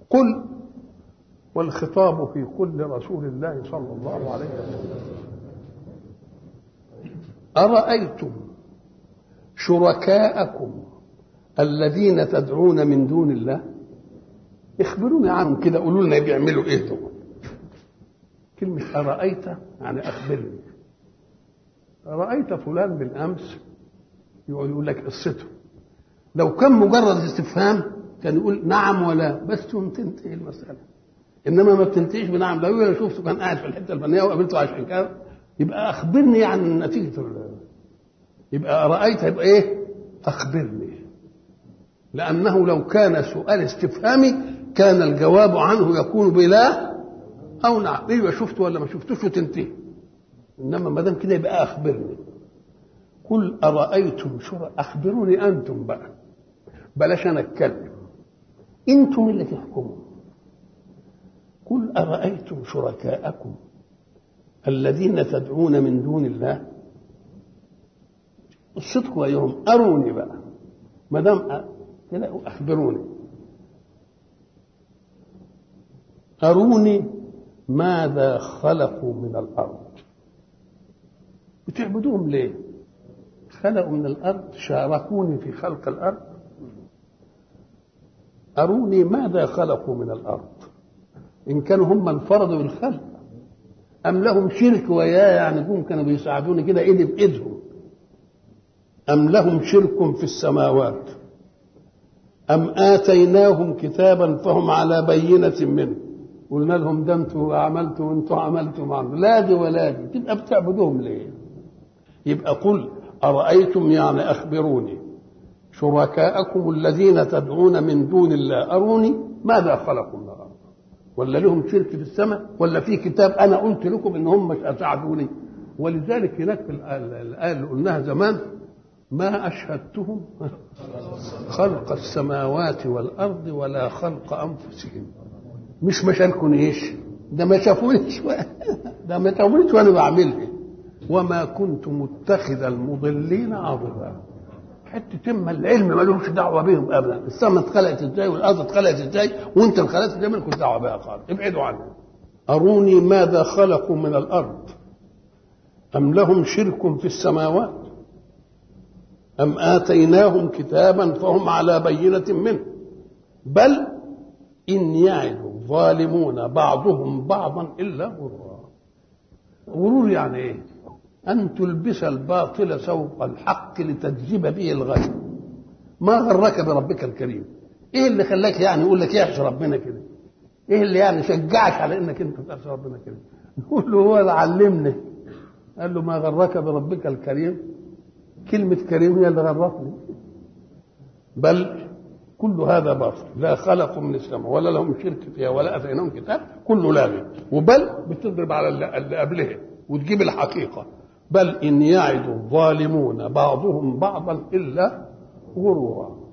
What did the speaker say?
قل والخطاب في كل رسول الله صلى الله عليه وسلم أرأيتم شركاءكم الذين تدعون من دون الله اخبرونا عنهم كده قولوا لنا بيعملوا ايه دول كلمة أرأيت يعني أخبرني رأيت فلان بالأمس يقعد يقول لك قصته لو كان مجرد استفهام كان يقول نعم ولا بس تنتهي المسألة إنما ما بتنتهيش بنعم لو أنا شفته كان قاعد في الحتة الفلانية وقابلته عشان كده يبقى أخبرني عن نتيجة يبقى رأيت يبقى إيه؟ أخبرني لأنه لو كان سؤال استفهامي كان الجواب عنه يكون بلا أو نعم أيوه شفته ولا ما شفتوش وتنتهي إنما ما دام كده يبقى أخبرني قل أرأيتم شر أخبروني أنتم بقى بلاش أنا أتكلم أنتم اللي تحكموا قل أرأيتم شركاءكم الذين تدعون من دون الله الصدق ويهم أروني بقى ما دام كده أخبروني أروني ماذا خلقوا من الأرض بتعبدوهم ليه خلقوا من الأرض شاركوني في خلق الأرض أروني ماذا خلقوا من الأرض إن كانوا هم انفردوا بالخلق أم لهم شرك وياه يعني هم كانوا بيساعدوني كده إيدي بإيدهم أم لهم شرك في السماوات أم آتيناهم كتابا فهم على بينة منه قلنا لهم ده انتوا عملتوا وانتوا عملتوا معنا لا دي ولا دي تبقى بتعبدوهم ليه يبقى قل أرأيتم يعني أخبروني شركاءكم الذين تدعون من دون الله أروني ماذا خلقوا من الأرض ولا لهم شرك في السماء ولا في كتاب أنا قلت لكم إن هم مش أساعدوني ولذلك هناك في الآية اللي قلناها زمان ما أشهدتهم خلق السماوات والأرض ولا خلق أنفسهم مش ما شاركونيش ده ما شافونيش ده ما شافونيش وأنا بعملها وما كنت متخذ المضلين عضدا حتى تم العلم ملوش دعوه بهم ابدا السماء اتخلقت ازاي والارض اتخلقت ازاي وانت اتخلقت ازاي مالكوش دعوه بها خالص ابعدوا عنها اروني ماذا خلقوا من الارض ام لهم شرك في السماوات ام اتيناهم كتابا فهم على بينه منه بل ان يعد الظالمون بعضهم بعضا الا غرورا غرور يعني ايه أن تلبس الباطل سوق الحق لتجذب به الغير ما غرك بربك الكريم ايه اللي خلاك يعني يقول لك يعصي ربنا كده ايه اللي يعني شجعك على انك انت تعصي ربنا كده نقول له هو اللي علمني قال له ما غرك بربك الكريم كلمة كريم هي اللي غرتني بل كل هذا باطل لا خلقوا من السماء ولا لهم شرك فيها ولا اتيناهم كتاب كله لاغي وبل بتضرب على اللي قبلها وتجيب الحقيقه بل إن يعد الظالمون بعضهم بعضا إلا غرورا